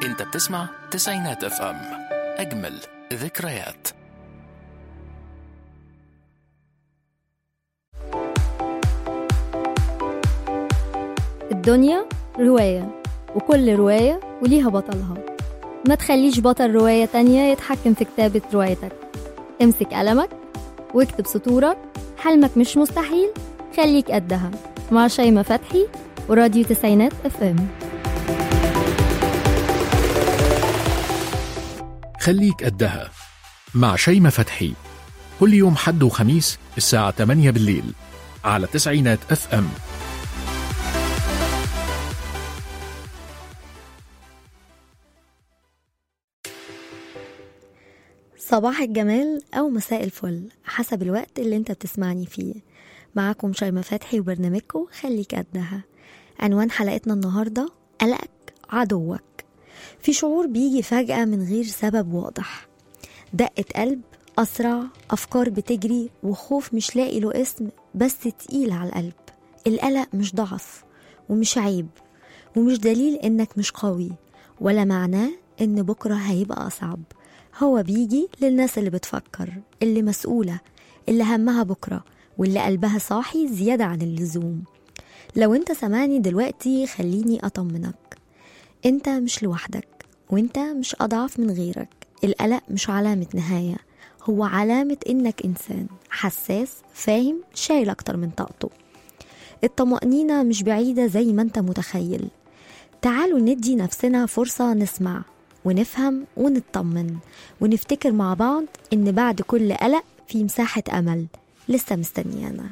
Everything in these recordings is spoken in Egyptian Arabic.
انت بتسمع تسعينات اف ام اجمل ذكريات الدنيا رواية وكل رواية وليها بطلها ما تخليش بطل رواية تانية يتحكم في كتابة روايتك امسك قلمك واكتب سطورك حلمك مش مستحيل خليك قدها مع شيماء فتحي وراديو تسعينات اف ام خليك قدها مع شيماء فتحي كل يوم حد وخميس الساعة 8 بالليل على تسعينات اف ام صباح الجمال أو مساء الفل حسب الوقت اللي انت بتسمعني فيه معاكم شيماء فتحي وبرنامجكم خليك قدها عنوان حلقتنا النهاردة قلقك عدوك في شعور بيجي فجأة من غير سبب واضح دقة قلب أسرع أفكار بتجري وخوف مش لاقي له اسم بس تقيل على القلب القلق مش ضعف ومش عيب ومش دليل إنك مش قوي ولا معناه إن بكرة هيبقى أصعب هو بيجي للناس اللي بتفكر اللي مسؤولة اللي همها بكرة واللي قلبها صاحي زيادة عن اللزوم لو انت سمعني دلوقتي خليني أطمنك انت مش لوحدك وانت مش أضعف من غيرك القلق مش علامة نهاية هو علامة إنك إنسان حساس فاهم شايل أكتر من طاقته الطمأنينة مش بعيدة زي ما انت متخيل تعالوا ندي نفسنا فرصة نسمع ونفهم ونطمن ونفتكر مع بعض إن بعد كل قلق في مساحة أمل لسه مستنيانا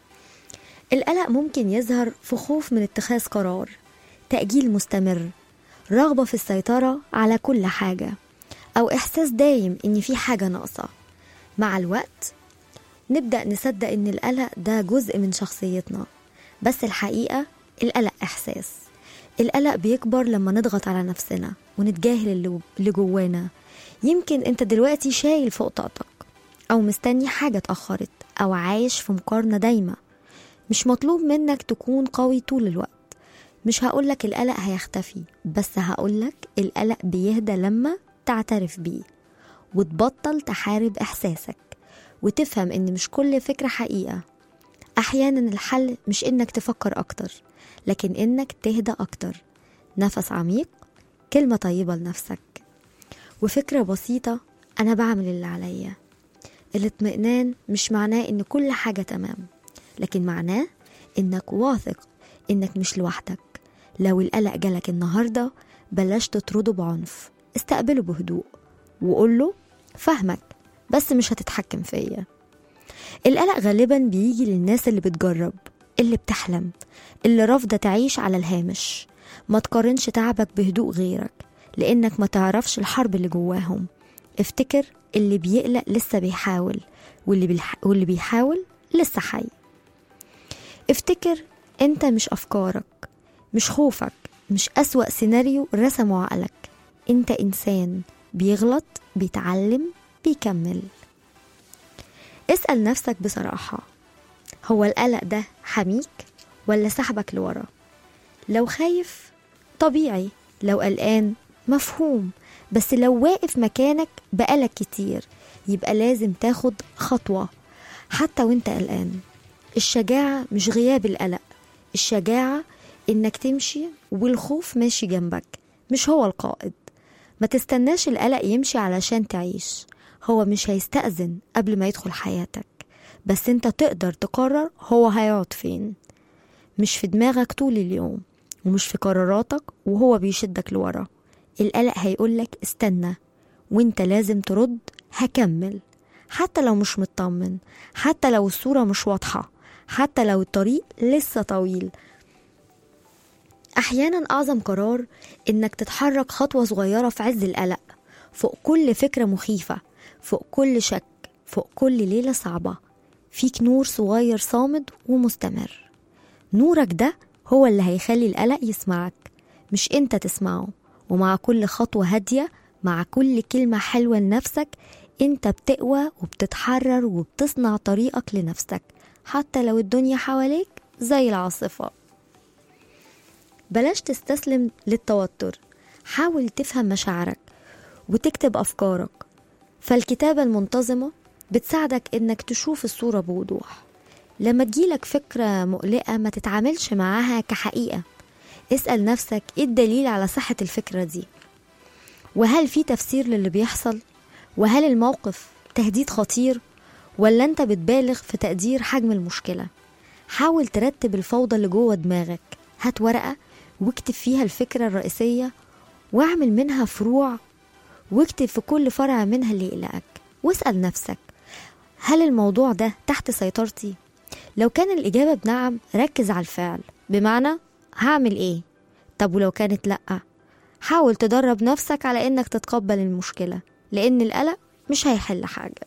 القلق ممكن يظهر في خوف من اتخاذ قرار تأجيل مستمر رغبة في السيطرة على كل حاجة أو إحساس دايم إن في حاجة ناقصة مع الوقت نبدأ نصدق إن القلق ده جزء من شخصيتنا بس الحقيقة القلق إحساس القلق بيكبر لما نضغط على نفسنا ونتجاهل اللي- اللي جوانا يمكن انت دلوقتي شايل فوق طاقتك او مستني حاجة اتأخرت او عايش في مقارنة دايمة مش مطلوب منك تكون قوي طول الوقت مش هقولك القلق هيختفي بس هقولك القلق بيهدى لما تعترف بيه وتبطل تحارب إحساسك وتفهم إن مش كل فكرة حقيقة أحيانا الحل مش إنك تفكر أكتر لكن إنك تهدى أكتر نفس عميق كلمة طيبة لنفسك وفكرة بسيطة أنا بعمل اللي عليا الاطمئنان مش معناه إن كل حاجة تمام لكن معناه إنك واثق إنك مش لوحدك لو القلق جالك النهاردة بلاش تطرده بعنف استقبله بهدوء وقوله فهمك بس مش هتتحكم فيا القلق غالبا بيجي للناس اللي بتجرب اللي بتحلم اللي رافضة تعيش على الهامش ما تقارنش تعبك بهدوء غيرك لأنك ما تعرفش الحرب اللي جواهم افتكر اللي بيقلق لسه بيحاول واللي, بيح... واللي بيحاول لسه حي افتكر انت مش أفكارك مش خوفك مش أسوأ سيناريو رسمه عقلك انت إنسان بيغلط بيتعلم بيكمل اسأل نفسك بصراحة هو القلق ده حميك ولا سحبك لورا لو خايف طبيعي لو قلقان مفهوم بس لو واقف مكانك بقالك كتير يبقى لازم تاخد خطوة حتى وانت قلقان الشجاعة مش غياب القلق الشجاعة انك تمشي والخوف ماشي جنبك مش هو القائد ما تستناش القلق يمشي علشان تعيش هو مش هيستأذن قبل ما يدخل حياتك بس انت تقدر تقرر هو هيقعد فين مش في دماغك طول اليوم ومش في قراراتك وهو بيشدك لورا القلق هيقولك استنى وانت لازم ترد هكمل حتى لو مش مطمن حتى لو الصورة مش واضحة حتى لو الطريق لسه طويل أحيانا أعظم قرار إنك تتحرك خطوة صغيرة في عز القلق فوق كل فكرة مخيفة فوق كل شك فوق كل ليلة صعبة فيك نور صغير صامد ومستمر نورك ده هو اللي هيخلي القلق يسمعك مش انت تسمعه ومع كل خطوة هادية مع كل كلمة حلوة لنفسك انت بتقوى وبتتحرر وبتصنع طريقك لنفسك حتى لو الدنيا حواليك زي العاصفة بلاش تستسلم للتوتر حاول تفهم مشاعرك وتكتب أفكارك فالكتابة المنتظمة بتساعدك إنك تشوف الصورة بوضوح لما تجيلك فكرة مقلقة ما تتعاملش معاها كحقيقة اسأل نفسك إيه الدليل على صحة الفكرة دي وهل في تفسير للي بيحصل وهل الموقف تهديد خطير ولا انت بتبالغ في تقدير حجم المشكلة حاول ترتب الفوضى اللي جوه دماغك هات ورقة واكتب فيها الفكرة الرئيسية واعمل منها فروع واكتب في كل فرع منها اللي يقلقك واسأل نفسك هل الموضوع ده تحت سيطرتي؟ لو كان الإجابة بنعم ركز على الفعل بمعنى هعمل إيه؟ طب ولو كانت لأ حاول تدرب نفسك على إنك تتقبل المشكلة لأن القلق مش هيحل حاجة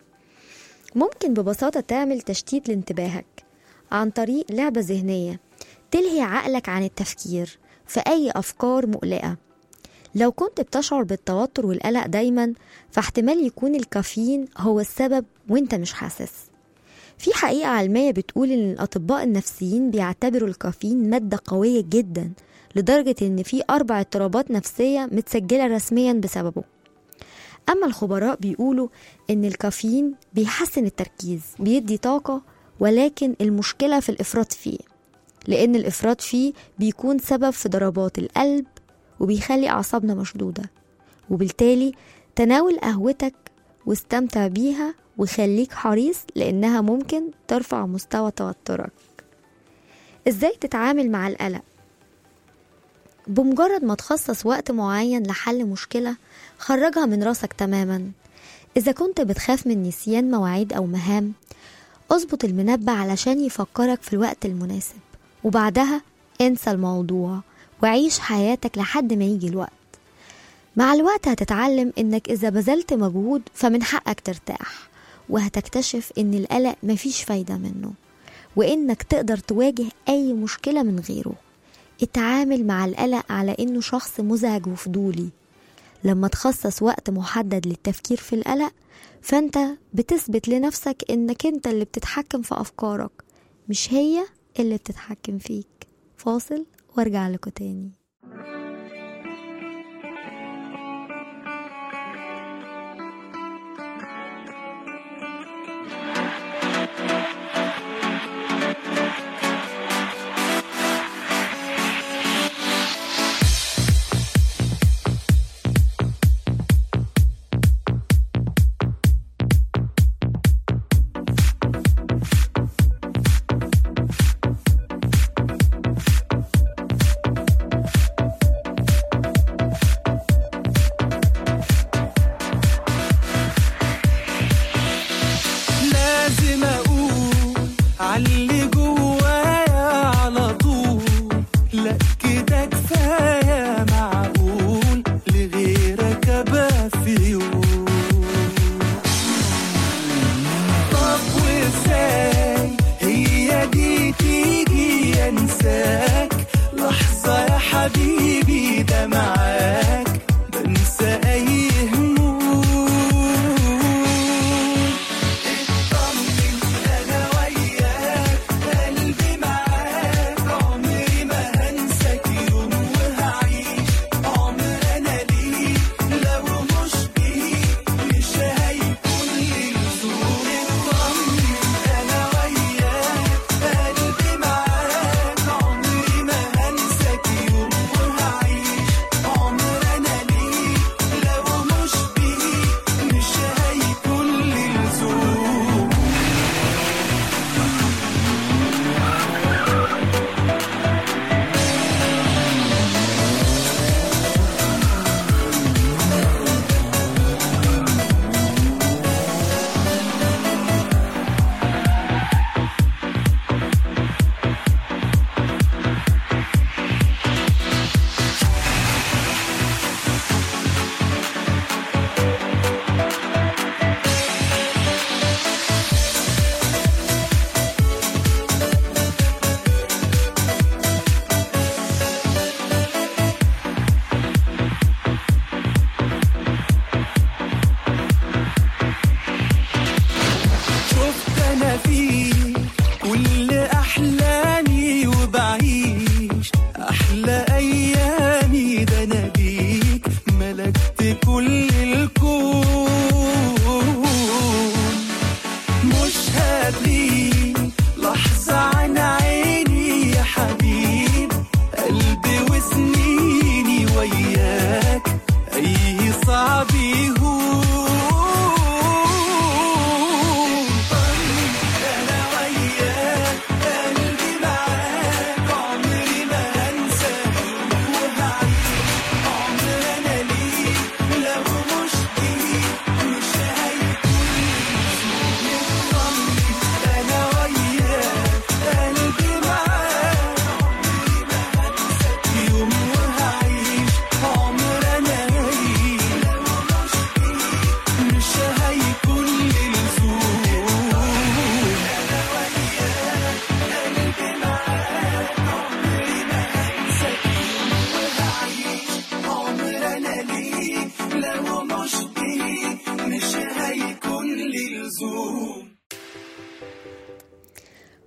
ممكن ببساطة تعمل تشتيت لانتباهك عن طريق لعبة ذهنية تلهي عقلك عن التفكير في أي أفكار مقلقة لو كنت بتشعر بالتوتر والقلق دايما فاحتمال يكون الكافيين هو السبب وانت مش حاسس في حقيقة علمية بتقول إن الأطباء النفسيين بيعتبروا الكافيين مادة قوية جدا لدرجة إن في أربع اضطرابات نفسية متسجلة رسميا بسببه أما الخبراء بيقولوا إن الكافيين بيحسن التركيز بيدي طاقة ولكن المشكلة في الإفراط فيه لأن الإفراط فيه بيكون سبب في ضربات القلب وبيخلي أعصابنا مشدودة وبالتالي تناول قهوتك واستمتع بيها وخليك حريص لأنها ممكن ترفع مستوى توترك إزاي تتعامل مع القلق بمجرد ما تخصص وقت معين لحل مشكلة خرجها من راسك تماما إذا كنت بتخاف من نسيان مواعيد أو مهام اظبط المنبه علشان يفكرك في الوقت المناسب وبعدها انسى الموضوع وعيش حياتك لحد ما يجي الوقت مع الوقت هتتعلم انك اذا بذلت مجهود فمن حقك ترتاح وهتكتشف ان القلق مفيش فايدة منه وانك تقدر تواجه اي مشكلة من غيره اتعامل مع القلق على انه شخص مزعج وفضولي لما تخصص وقت محدد للتفكير في القلق فانت بتثبت لنفسك انك انت اللي بتتحكم في افكارك مش هي اللي بتتحكم فيك فاصل وارجع لكم تاني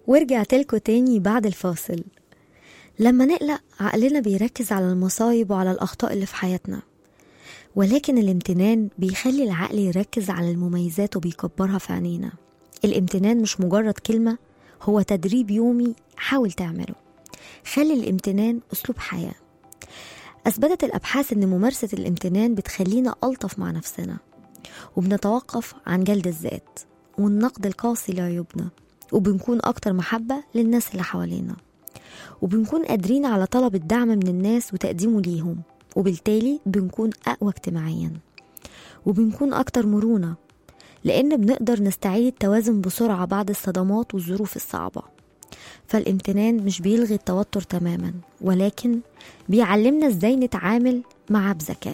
ورجعت لكم تاني بعد الفاصل لما نقلق عقلنا بيركز على المصايب وعلى الأخطاء اللي في حياتنا ولكن الامتنان بيخلي العقل يركز على المميزات وبيكبرها في عينينا الامتنان مش مجرد كلمة هو تدريب يومي حاول تعمله خلي الامتنان أسلوب حياة أثبتت الأبحاث أن ممارسة الامتنان بتخلينا ألطف مع نفسنا وبنتوقف عن جلد الذات والنقد القاسي لعيوبنا وبنكون أكتر محبة للناس اللي حوالينا وبنكون قادرين على طلب الدعم من الناس وتقديمه ليهم وبالتالي بنكون أقوى اجتماعيا وبنكون أكتر مرونة لأن بنقدر نستعيد التوازن بسرعة بعد الصدمات والظروف الصعبة فالامتنان مش بيلغي التوتر تماما ولكن بيعلمنا ازاي نتعامل معاه بذكاء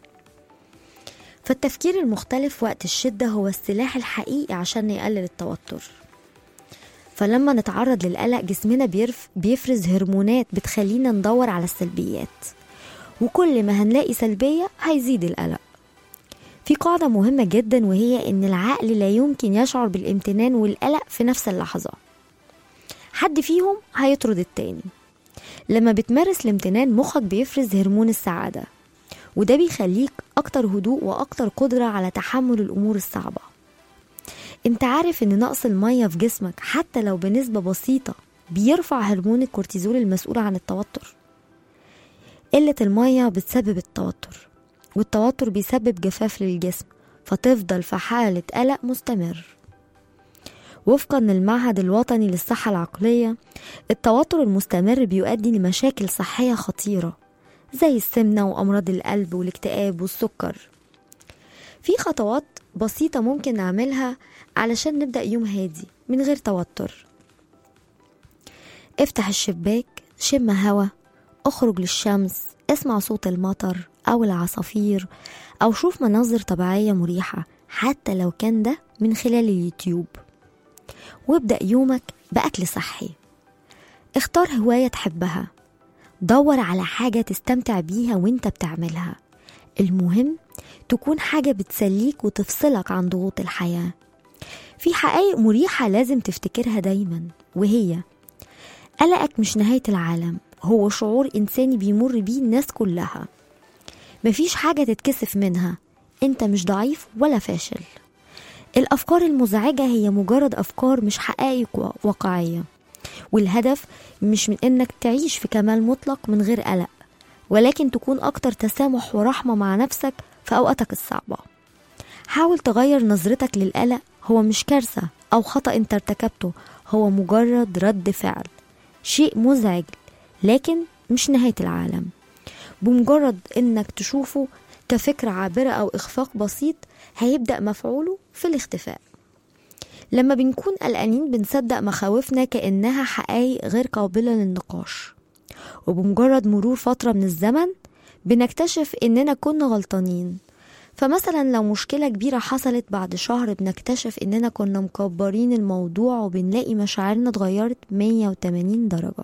فالتفكير المختلف وقت الشدة هو السلاح الحقيقي عشان يقلل التوتر فلما نتعرض للقلق جسمنا بيرف بيفرز هرمونات بتخلينا ندور على السلبيات وكل ما هنلاقي سلبية هيزيد القلق في قاعدة مهمة جدا وهي إن العقل لا يمكن يشعر بالامتنان والقلق في نفس اللحظة حد فيهم هيطرد التاني لما بتمارس الامتنان مخك بيفرز هرمون السعادة وده بيخليك أكتر هدوء وأكتر قدرة على تحمل الأمور الصعبة انت عارف ان نقص المية في جسمك حتى لو بنسبة بسيطة بيرفع هرمون الكورتيزول المسؤول عن التوتر قلة المية بتسبب التوتر والتوتر بيسبب جفاف للجسم فتفضل في حالة قلق مستمر وفقا للمعهد الوطني للصحة العقلية التوتر المستمر بيؤدي لمشاكل صحية خطيرة زي السمنة وأمراض القلب والاكتئاب والسكر في خطوات بسيطة ممكن نعملها علشان نبدأ يوم هادي من غير توتر افتح الشباك شم هوا اخرج للشمس اسمع صوت المطر أو العصافير أو شوف مناظر طبيعية مريحة حتى لو كان ده من خلال اليوتيوب وابدأ يومك بأكل صحي اختار هواية تحبها دور على حاجة تستمتع بيها وانت بتعملها المهم تكون حاجة بتسليك وتفصلك عن ضغوط الحياة في حقائق مريحة لازم تفتكرها دايما وهي قلقك مش نهاية العالم هو شعور إنساني بيمر بيه الناس كلها مفيش حاجة تتكسف منها انت مش ضعيف ولا فاشل الأفكار المزعجة هي مجرد أفكار مش حقائق واقعية والهدف مش من إنك تعيش في كمال مطلق من غير قلق ولكن تكون أكتر تسامح ورحمة مع نفسك في أوقاتك الصعبة حاول تغير نظرتك للقلق هو مش كارثة أو خطأ أنت ارتكبته هو مجرد رد فعل شيء مزعج لكن مش نهاية العالم بمجرد إنك تشوفه كفكرة عابرة أو إخفاق بسيط هيبدأ مفعوله في الاختفاء لما بنكون قلقانين بنصدق مخاوفنا كأنها حقائق غير قابلة للنقاش وبمجرد مرور فترة من الزمن بنكتشف إننا كنا غلطانين فمثلا لو مشكلة كبيرة حصلت بعد شهر بنكتشف إننا كنا مكبرين الموضوع وبنلاقي مشاعرنا اتغيرت 180 درجة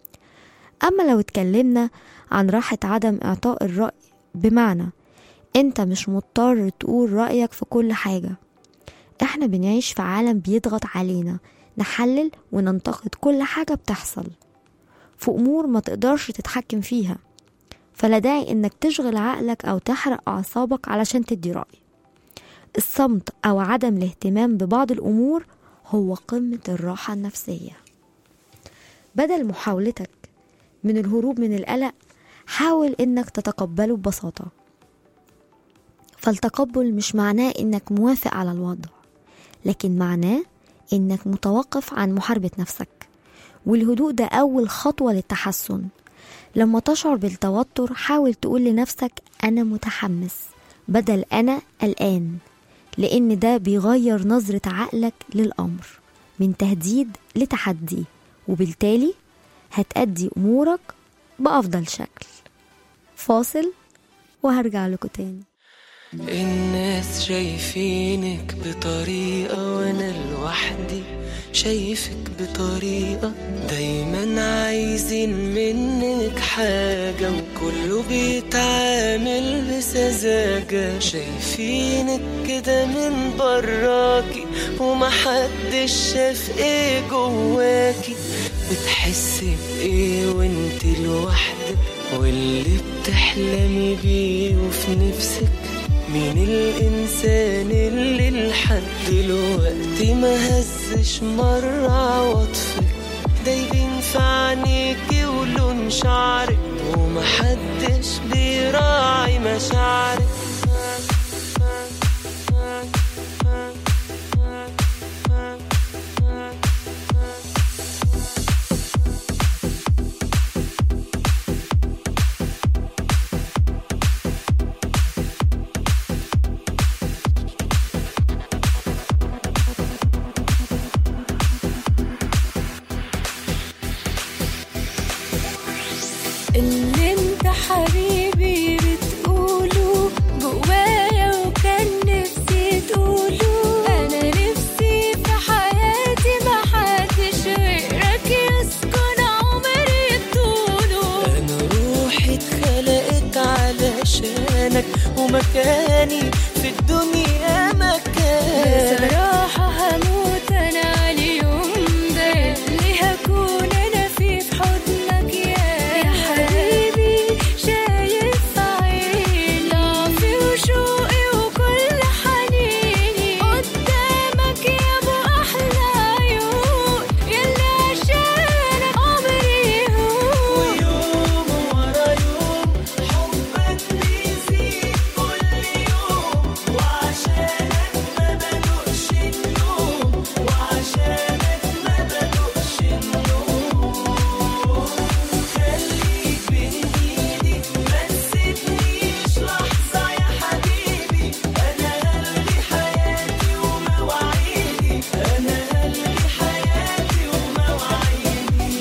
أما لو اتكلمنا عن راحة عدم إعطاء الرأي بمعنى انت مش مضطر تقول رأيك في كل حاجة احنا بنعيش في عالم بيضغط علينا نحلل وننتقد كل حاجة بتحصل في أمور ما تقدرش تتحكم فيها فلا داعي انك تشغل عقلك او تحرق اعصابك علشان تدي رأي الصمت او عدم الاهتمام ببعض الامور هو قمة الراحة النفسية بدل محاولتك من الهروب من القلق حاول انك تتقبله ببساطة فالتقبل مش معناه انك موافق على الوضع لكن معناه انك متوقف عن محاربة نفسك والهدوء ده اول خطوة للتحسن لما تشعر بالتوتر حاول تقول لنفسك انا متحمس بدل انا قلقان لان ده بيغير نظرة عقلك للامر من تهديد لتحدي وبالتالي هتأدي امورك بافضل شكل فاصل وهرجع لكم تاني الناس شايفينك بطريقة وانا لوحدي شايفك بطريقة دايما عايزين منك حاجة وكله بيتعامل بسذاجة شايفينك كده من براكي ومحدش شاف ايه جواكي بتحسي بايه وانت لوحدك واللي بتحلمي بيه وفي نفسك مين الإنسان اللي لحد دلوقتي ما هزش مرة عواطفك دايبين في عينيكي ولون شعرك ومحدش بيراعي مشاعرك اللي انت حبيبي بتقوله جوايا وكان نفسي تقوله انا نفسي في حياتي ما حدش غيرك يسكن عمري طوله أنا روحي اتخلقت علشانك ومكاني في الدنيا مكانك بصراحة هموت أنا على اليوم ده اللي هكون أنا فيه في حضنك يا يا حبيبي شايف في عيني ضعفي وشوقي وكل حنيني قدامك يا أبو أحلى عيون يلي عشانك عمري يهون ويوم ورا يوم حبك بيزيد كل يوم وعشانك ما بدوقش النوم وعشانك ما بدوقش النوم خليك بين ايدي ما تسيبنيش لحظة يا حبيبي أنا قلبي حياتي ومواعيدي أنا قلبي حياتي ومواعيدي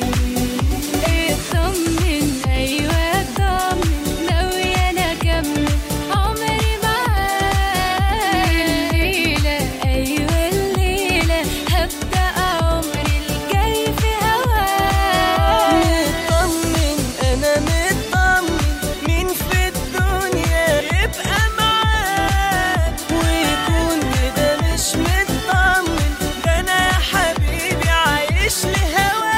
اطمن ايوه اطمن ناوية انا اكمل عمري معاك الليلة ايوه الليلة هبدأ عمري الجاي في هواك مطمن انا مطمن مين في الدنيا يبقى معاك ويكون كده مش مطمن ده انا يا حبيبي عايش لهواك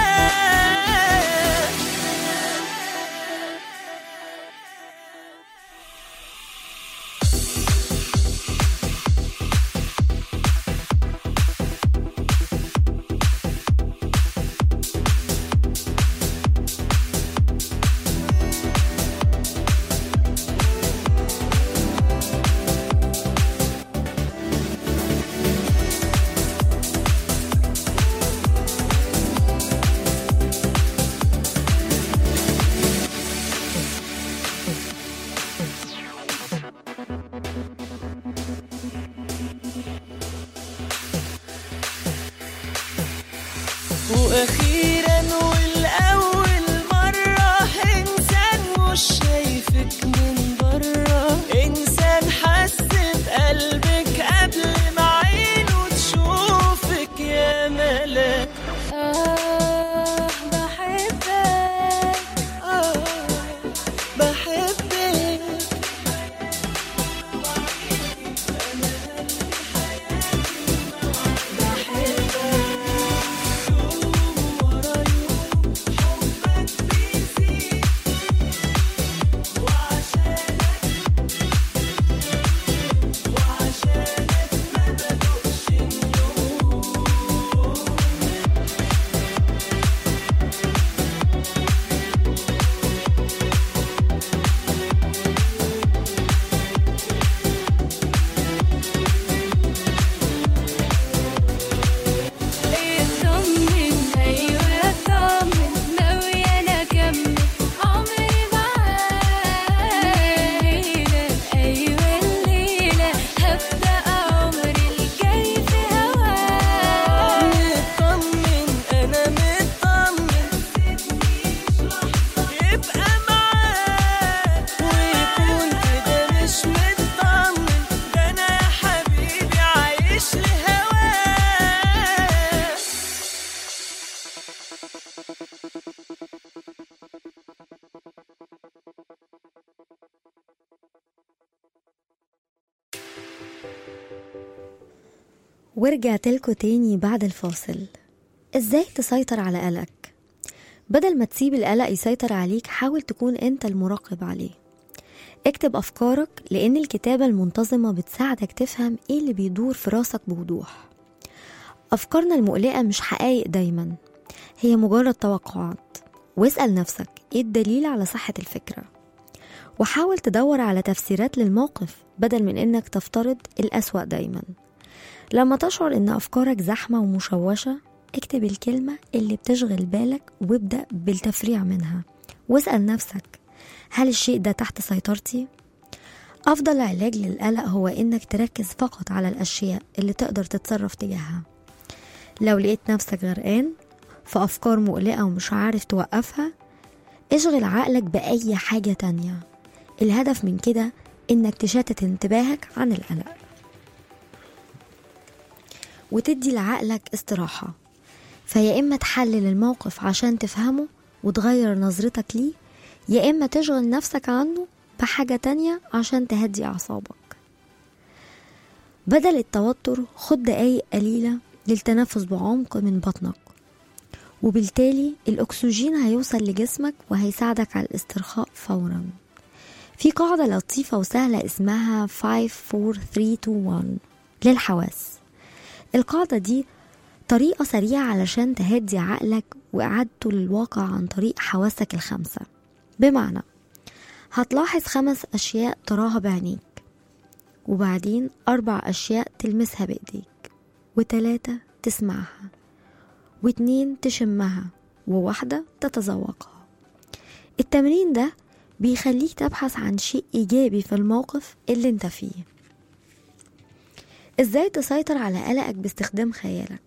واخيرا والاول مره انسان مش شايفك من بره انسان حس بقلبك قبل ما عينه تشوفك يا ملاك اه بحبك آه بحبك ورا ورجعت لكم تاني بعد الفاصل ازاي تسيطر على قلقك بدل ما تسيب القلق يسيطر عليك حاول تكون انت المراقب عليه اكتب افكارك لان الكتابة المنتظمة بتساعدك تفهم ايه اللي بيدور في راسك بوضوح افكارنا المقلقة مش حقائق دايما هي مجرد توقعات واسأل نفسك ايه الدليل على صحة الفكرة وحاول تدور على تفسيرات للموقف بدل من انك تفترض الأسوأ دايما لما تشعر ان افكارك زحمة ومشوشة اكتب الكلمة اللي بتشغل بالك وابدأ بالتفريع منها واسأل نفسك هل الشيء ده تحت سيطرتي؟ أفضل علاج للقلق هو إنك تركز فقط على الأشياء اللي تقدر تتصرف تجاهها لو لقيت نفسك غرقان في أفكار مقلقة ومش عارف توقفها اشغل عقلك بأي حاجة تانية الهدف من كده إنك تشتت انتباهك عن القلق وتدي لعقلك استراحة فيا إما تحلل الموقف عشان تفهمه وتغير نظرتك ليه يا إما تشغل نفسك عنه بحاجة تانية عشان تهدي أعصابك بدل التوتر خد دقايق قليلة للتنفس بعمق من بطنك وبالتالي الأكسجين هيوصل لجسمك وهيساعدك على الاسترخاء فورا في قاعدة لطيفة وسهلة اسمها 5 4 3 2 1 للحواس القاعدة دي طريقة سريعة علشان تهدي عقلك وإعادته للواقع عن طريق حواسك الخمسة بمعنى هتلاحظ خمس أشياء تراها بعينيك وبعدين أربع أشياء تلمسها بإيديك وتلاتة تسمعها واتنين تشمها وواحدة تتذوقها التمرين ده بيخليك تبحث عن شيء إيجابي في الموقف اللي انت فيه ازاي تسيطر على قلقك باستخدام خيالك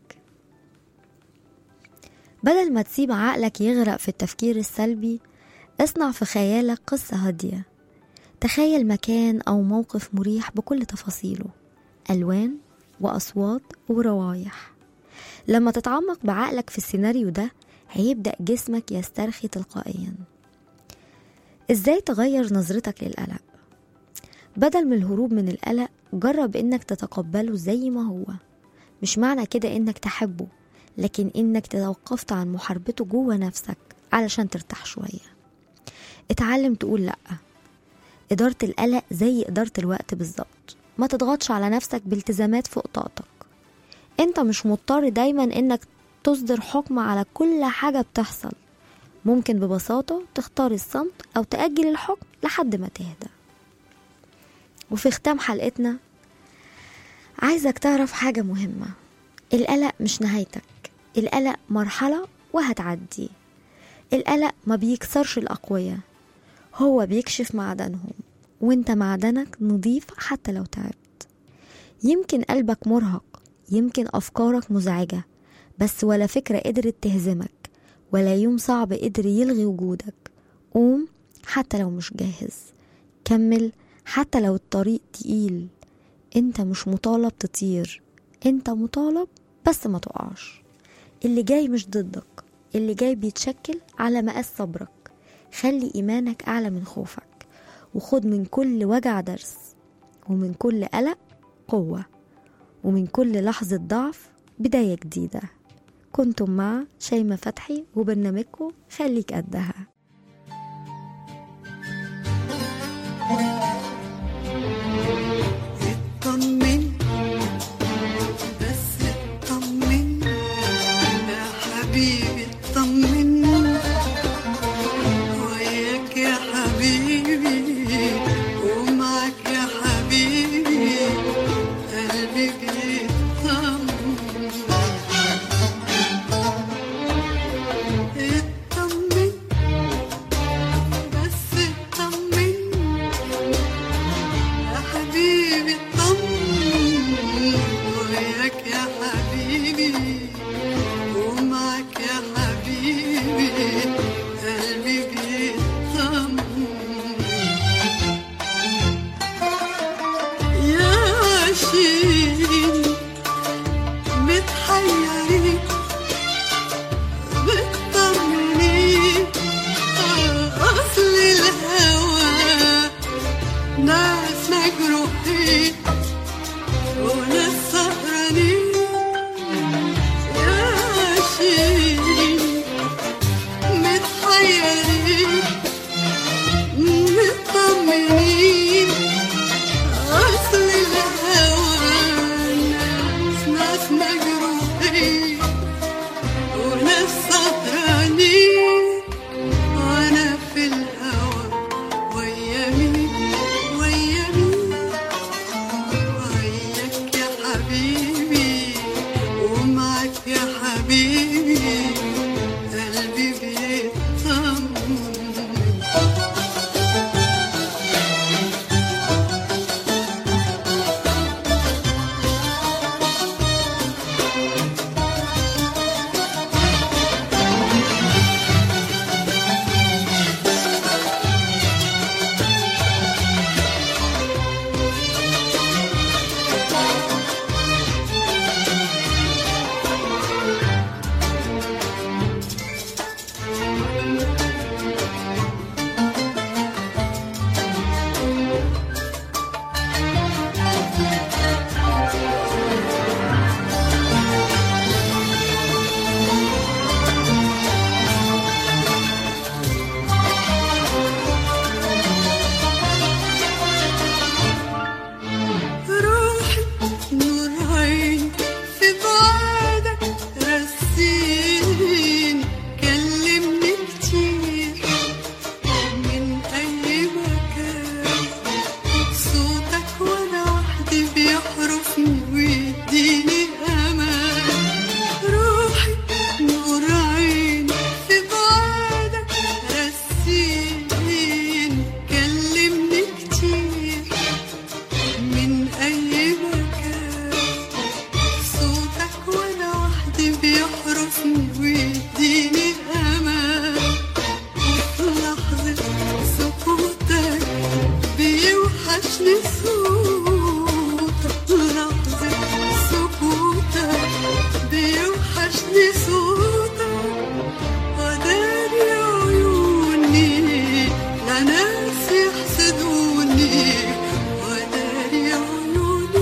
بدل ما تسيب عقلك يغرق في التفكير السلبي اصنع في خيالك قصة هادية تخيل مكان أو موقف مريح بكل تفاصيله ألوان وأصوات وروايح لما تتعمق بعقلك في السيناريو ده هيبدأ جسمك يسترخي تلقائيا ازاي تغير نظرتك للقلق بدل من الهروب من القلق جرب انك تتقبله زي ما هو مش معنى كده انك تحبه لكن انك توقفت عن محاربته جوه نفسك علشان ترتاح شوية اتعلم تقول لأ إدارة القلق زي إدارة الوقت بالظبط ما تضغطش على نفسك بالتزامات فوق طاقتك انت مش مضطر دايما انك تصدر حكم على كل حاجة بتحصل ممكن ببساطة تختار الصمت أو تأجل الحكم لحد ما تهدى وفي ختام حلقتنا عايزك تعرف حاجة مهمة القلق مش نهايتك القلق مرحلة وهتعدي القلق ما بيكسرش الأقوياء هو بيكشف معدنهم وانت معدنك نضيف حتى لو تعبت يمكن قلبك مرهق يمكن أفكارك مزعجة بس ولا فكرة قدرت تهزمك ولا يوم صعب قدر يلغي وجودك قوم حتى لو مش جاهز كمل حتى لو الطريق تقيل انت مش مطالب تطير انت مطالب بس ما تقعش اللي جاي مش ضدك اللي جاي بيتشكل على مقاس صبرك خلي ايمانك اعلى من خوفك وخد من كل وجع درس ومن كل قلق قوة ومن كل لحظة ضعف بداية جديدة كنتم مع شيماء فتحي وبرنامجكم خليك قدها اطمن بس اطمن يا حبيبي اطمن وياك يا حبيبي ومعك يا حبيبي قلبي بيطمن اطمن صوتك لحظة سكوتك بيوحشني صوتك وداري عيوني لناس يحسدوني وداري عيوني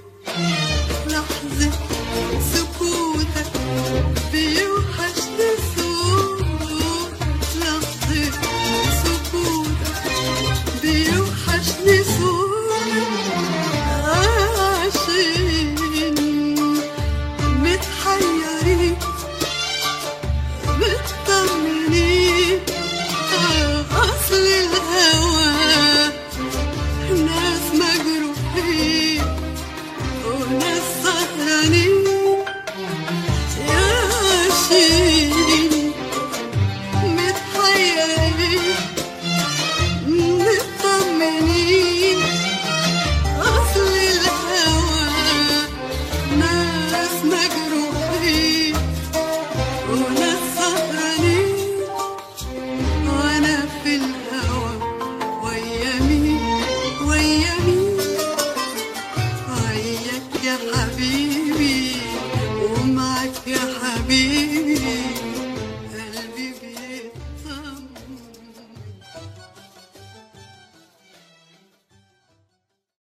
لحظة سكوتك بيوحشني صوتك لحظة سكوتك بيوحشني صوتك عايشين متحيرين مطمنين أصل الهوى ناس مجروحين وناس سهرانين عايشين متحيرين مطمنين أصل الهوى ناس مجروحين وناس سهرانين وأنا في الهوى ويا مين ويا مين وياك يا حبيبي